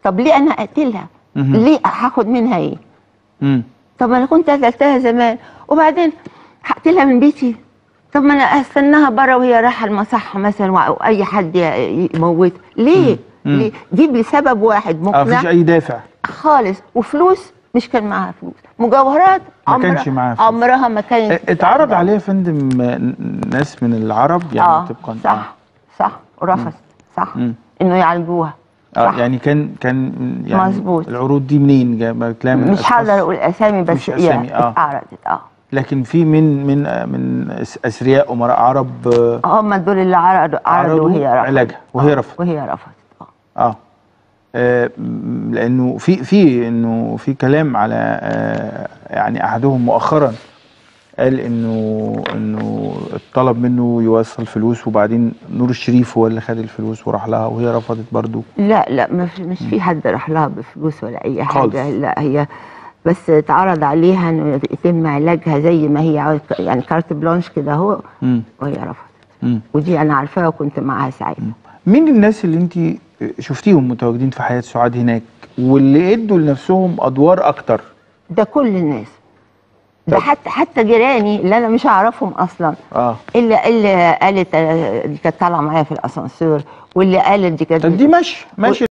طب ليه انا اقتلها مهم. ليه هاخد منها ايه مم. طب ما انا كنت قتلتها زمان وبعدين هقتلها من بيتي طب ما انا استناها بره وهي رايحه المصحه مثلا او اي حد ي- يموت ليه مم. ليه دي بسبب واحد اه مفيش مقنع اي دافع خالص وفلوس مش كان معاها فلوس مجوهرات ما عمرها- كانش معاها فلوس. عمرها ما كانت اه، اتعرض عليه يا فندم اه، ناس من العرب يعني اه طبقا صح صح ورفض صح مم. انه يعالجوها اه صح. يعني كان كان يعني مظبوط. العروض دي منين جا- بتلاقي من مش أشخاص؟ هقدر اقول اسامي بس مش أسامي، هي آه. اتعرضت اه لكن في من من اه، من أس- اثرياء امراء عرب اه، هم دول اللي عرضوا عرضوا عرضوا وهي رفضت علاجها وهي آه، رفضت. وهي رفضت اه اه آه، م- لانه في في انه في كلام على آه، يعني احدهم مؤخرا قال انه انه اتطلب منه يوصل فلوس وبعدين نور الشريف هو اللي خد الفلوس وراح لها وهي رفضت برضو لا لا ما في مش في حد راح لها بفلوس ولا اي حاجه خالص. لا هي بس اتعرض عليها انه يتم علاجها زي ما هي عاوز يعني كارت بلانش كده اهو مم. وهي رفضت مم. ودي انا عارفاها وكنت معاها ساعتها مين الناس اللي انت شفتيهم متواجدين في حياة سعاد هناك واللي ادوا لنفسهم ادوار اكتر ده كل الناس ده طب. حتى حتى جيراني اللي انا مش اعرفهم اصلا اه اللي اللي قالت آه، دي كانت طالعه معايا في الاسانسير واللي قالت دي كانت طب دي ماشي ماشي